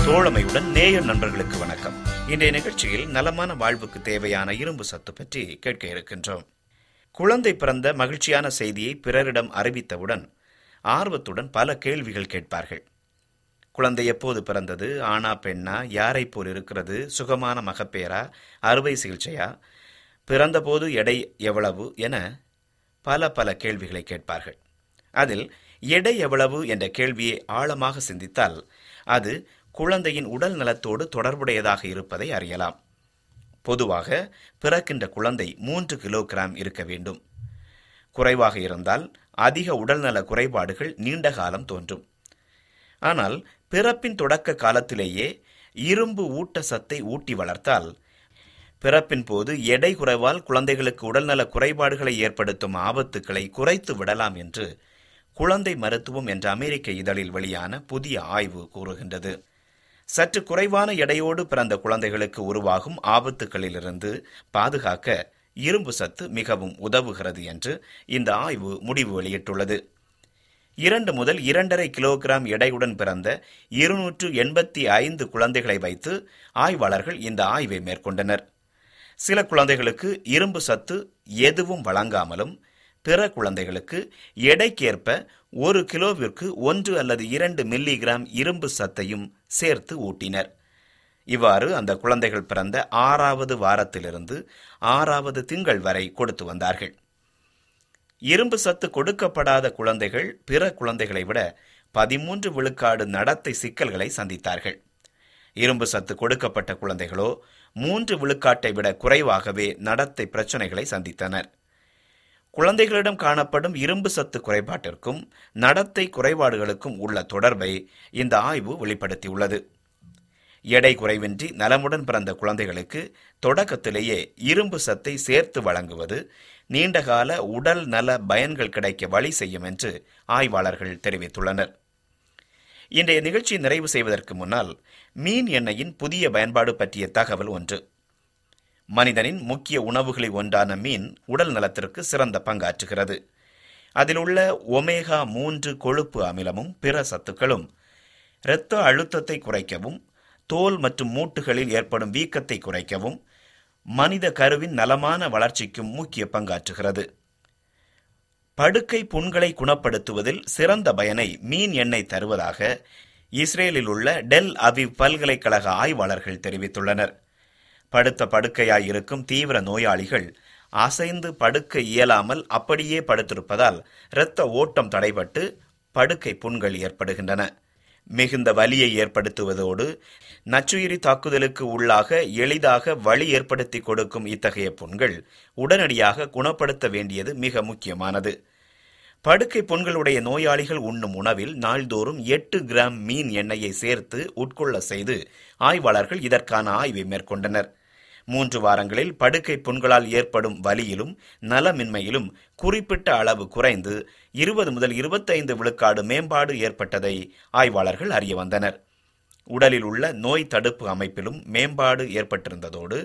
தோழமையுடன் நேயர் நண்பர்களுக்கு வணக்கம் இன்றைய நிகழ்ச்சியில் நலமான வாழ்வுக்கு தேவையான இரும்பு சத்து பற்றி கேட்க இருக்கின்றோம் குழந்தை பிறந்த மகிழ்ச்சியான செய்தியை பிறரிடம் அறிவித்தவுடன் ஆர்வத்துடன் பல கேள்விகள் கேட்பார்கள் குழந்தை எப்போது பிறந்தது ஆனா பெண்ணா யாரை போல் இருக்கிறது சுகமான மகப்பேரா அறுவை சிகிச்சையா பிறந்தபோது எடை எவ்வளவு என பல பல கேள்விகளை கேட்பார்கள் அதில் எடை எவ்வளவு என்ற கேள்வியை ஆழமாக சிந்தித்தால் அது குழந்தையின் உடல் நலத்தோடு தொடர்புடையதாக இருப்பதை அறியலாம் பொதுவாக பிறக்கின்ற குழந்தை மூன்று கிலோகிராம் இருக்க வேண்டும் குறைவாக இருந்தால் அதிக உடல்நல குறைபாடுகள் நீண்ட காலம் தோன்றும் ஆனால் பிறப்பின் தொடக்க காலத்திலேயே இரும்பு ஊட்டச்சத்தை ஊட்டி வளர்த்தால் பிறப்பின் போது எடை குறைவால் குழந்தைகளுக்கு உடல்நல குறைபாடுகளை ஏற்படுத்தும் ஆபத்துக்களை குறைத்து விடலாம் என்று குழந்தை மருத்துவம் என்ற அமெரிக்க இதழில் வெளியான புதிய ஆய்வு கூறுகின்றது சற்று குறைவான எடையோடு பிறந்த குழந்தைகளுக்கு உருவாகும் ஆபத்துகளிலிருந்து பாதுகாக்க இரும்பு சத்து மிகவும் உதவுகிறது என்று இந்த ஆய்வு முடிவு வெளியிட்டுள்ளது இரண்டு முதல் இரண்டரை கிலோகிராம் எடையுடன் பிறந்த இருநூற்று எண்பத்தி ஐந்து குழந்தைகளை வைத்து ஆய்வாளர்கள் இந்த ஆய்வை மேற்கொண்டனர் சில குழந்தைகளுக்கு இரும்பு சத்து எதுவும் வழங்காமலும் பிற குழந்தைகளுக்கு எடைக்கேற்ப ஒரு கிலோவிற்கு ஒன்று அல்லது இரண்டு மில்லிகிராம் இரும்பு சத்தையும் சேர்த்து ஊட்டினர் இவ்வாறு அந்த குழந்தைகள் பிறந்த ஆறாவது வாரத்திலிருந்து ஆறாவது திங்கள் வரை கொடுத்து வந்தார்கள் இரும்பு சத்து கொடுக்கப்படாத குழந்தைகள் பிற குழந்தைகளை விட பதிமூன்று விழுக்காடு நடத்தை சிக்கல்களை சந்தித்தார்கள் இரும்பு சத்து கொடுக்கப்பட்ட குழந்தைகளோ மூன்று விழுக்காட்டை விட குறைவாகவே நடத்தை பிரச்சனைகளை சந்தித்தனர் குழந்தைகளிடம் காணப்படும் இரும்பு சத்து குறைபாட்டிற்கும் நடத்தை குறைபாடுகளுக்கும் உள்ள தொடர்பை இந்த ஆய்வு வெளிப்படுத்தியுள்ளது எடை குறைவின்றி நலமுடன் பிறந்த குழந்தைகளுக்கு தொடக்கத்திலேயே இரும்பு சத்தை சேர்த்து வழங்குவது நீண்டகால உடல் நல பயன்கள் கிடைக்க வழி செய்யும் என்று ஆய்வாளர்கள் தெரிவித்துள்ளனர் இன்றைய நிகழ்ச்சி நிறைவு செய்வதற்கு முன்னால் மீன் எண்ணெயின் புதிய பயன்பாடு பற்றிய தகவல் ஒன்று மனிதனின் முக்கிய உணவுகளில் ஒன்றான மீன் உடல் நலத்திற்கு சிறந்த பங்காற்றுகிறது அதில் உள்ள ஒமேகா மூன்று கொழுப்பு அமிலமும் பிற சத்துக்களும் இரத்த அழுத்தத்தை குறைக்கவும் தோல் மற்றும் மூட்டுகளில் ஏற்படும் வீக்கத்தை குறைக்கவும் மனித கருவின் நலமான வளர்ச்சிக்கும் முக்கிய பங்காற்றுகிறது படுக்கை புண்களை குணப்படுத்துவதில் சிறந்த பயனை மீன் எண்ணெய் தருவதாக இஸ்ரேலில் உள்ள டெல் அவிவ் பல்கலைக்கழக ஆய்வாளர்கள் தெரிவித்துள்ளனர் படுத்த படுக்கையாய் இருக்கும் தீவிர நோயாளிகள் அசைந்து படுக்க இயலாமல் அப்படியே படுத்திருப்பதால் இரத்த ஓட்டம் தடைபட்டு படுக்கை புண்கள் ஏற்படுகின்றன மிகுந்த வலியை ஏற்படுத்துவதோடு நச்சுயிரி தாக்குதலுக்கு உள்ளாக எளிதாக வலி ஏற்படுத்தி கொடுக்கும் இத்தகைய புண்கள் உடனடியாக குணப்படுத்த வேண்டியது மிக முக்கியமானது படுக்கை புண்களுடைய நோயாளிகள் உண்ணும் உணவில் நாள்தோறும் எட்டு கிராம் மீன் எண்ணெயை சேர்த்து உட்கொள்ள செய்து ஆய்வாளர்கள் இதற்கான ஆய்வை மேற்கொண்டனர் மூன்று வாரங்களில் படுக்கை புண்களால் ஏற்படும் வலியிலும் நலமின்மையிலும் குறிப்பிட்ட அளவு குறைந்து இருபது முதல் இருபத்தைந்து விழுக்காடு மேம்பாடு ஏற்பட்டதை ஆய்வாளர்கள் அறிய வந்தனர் உடலில் உள்ள நோய் தடுப்பு அமைப்பிலும் மேம்பாடு ஏற்பட்டிருந்ததோடு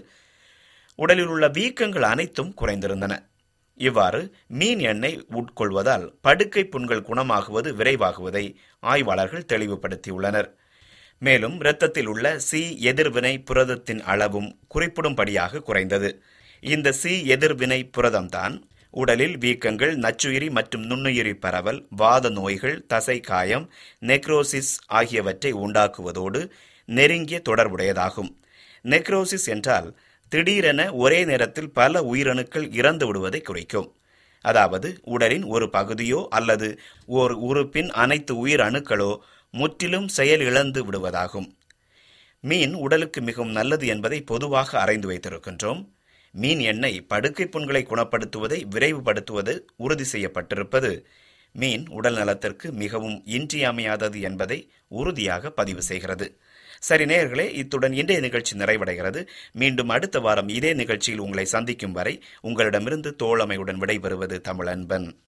உடலில் உள்ள வீக்கங்கள் அனைத்தும் குறைந்திருந்தன இவ்வாறு மீன் எண்ணெய் உட்கொள்வதால் படுக்கை புண்கள் குணமாகுவது விரைவாகுவதை ஆய்வாளர்கள் தெளிவுபடுத்தியுள்ளனர் மேலும் இரத்தத்தில் உள்ள சி எதிர்வினை புரதத்தின் அளவும் குறிப்பிடும்படியாக குறைந்தது இந்த சி எதிர்வினை புரதம்தான் உடலில் வீக்கங்கள் நச்சுயிரி மற்றும் நுண்ணுயிரி பரவல் வாத நோய்கள் தசை காயம் நெக்ரோசிஸ் ஆகியவற்றை உண்டாக்குவதோடு நெருங்கிய தொடர்புடையதாகும் நெக்ரோசிஸ் என்றால் திடீரென ஒரே நேரத்தில் பல உயிரணுக்கள் இறந்து விடுவதை குறிக்கும் அதாவது உடலின் ஒரு பகுதியோ அல்லது ஓர் உறுப்பின் அனைத்து உயிர் அணுக்களோ முற்றிலும் செயல் இழந்து விடுவதாகும் மீன் உடலுக்கு மிகவும் நல்லது என்பதை பொதுவாக அறிந்து வைத்திருக்கின்றோம் மீன் எண்ணெய் படுக்கை புண்களை குணப்படுத்துவதை விரைவுபடுத்துவது உறுதி செய்யப்பட்டிருப்பது மீன் உடல் நலத்திற்கு மிகவும் இன்றியமையாதது என்பதை உறுதியாக பதிவு செய்கிறது சரி நேயர்களே இத்துடன் இன்றைய நிகழ்ச்சி நிறைவடைகிறது மீண்டும் அடுத்த வாரம் இதே நிகழ்ச்சியில் உங்களை சந்திக்கும் வரை உங்களிடமிருந்து தோழமையுடன் விடைபெறுவது தமிழன்பன்